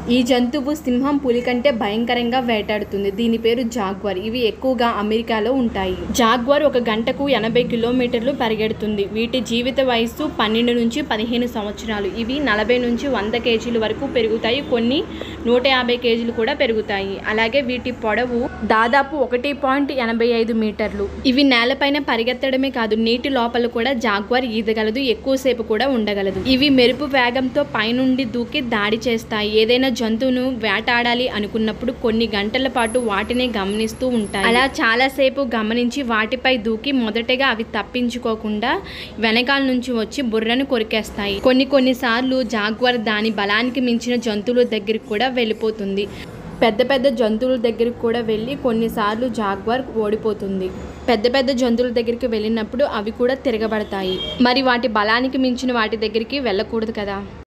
ఈ జంతువు సింహం పులి కంటే భయంకరంగా వేటాడుతుంది దీని పేరు జాగ్వర్ ఇవి ఎక్కువగా అమెరికాలో ఉంటాయి జాగ్వర్ ఒక గంటకు ఎనభై కిలోమీటర్లు పరిగెడుతుంది వీటి జీవిత వయస్సు పన్నెండు నుంచి పదిహేను సంవత్సరాలు ఇవి నలభై నుంచి వంద కేజీల వరకు పెరుగుతాయి కొన్ని నూట యాభై కేజీలు కూడా పెరుగుతాయి అలాగే వీటి పొడవు దాదాపు ఒకటి పాయింట్ ఎనభై ఐదు మీటర్లు ఇవి నేలపైన పరిగెత్తడమే కాదు నీటి లోపల కూడా జాగ్వార్ ఈదగలదు ఎక్కువసేపు కూడా ఉండగలదు ఇవి మెరుపు వేగంతో పైనుండి దూకి దాడి చేస్తాయి ఏదైనా జంతువును వేటాడాలి అనుకున్నప్పుడు కొన్ని గంటల పాటు వాటిని గమనిస్తూ ఉంటాయి అలా చాలాసేపు గమనించి వాటిపై దూకి మొదటగా అవి తప్పించుకోకుండా వెనకాల నుంచి వచ్చి బుర్రను కొరికేస్తాయి కొన్ని కొన్నిసార్లు జాగ్వర్ దాని బలానికి మించిన జంతువుల దగ్గరికి కూడా వెళ్ళిపోతుంది పెద్ద పెద్ద జంతువుల దగ్గరికి కూడా వెళ్ళి కొన్నిసార్లు జాగ్వార్ ఓడిపోతుంది పెద్ద పెద్ద జంతువుల దగ్గరికి వెళ్ళినప్పుడు అవి కూడా తిరగబడతాయి మరి వాటి బలానికి మించిన వాటి దగ్గరికి వెళ్ళకూడదు కదా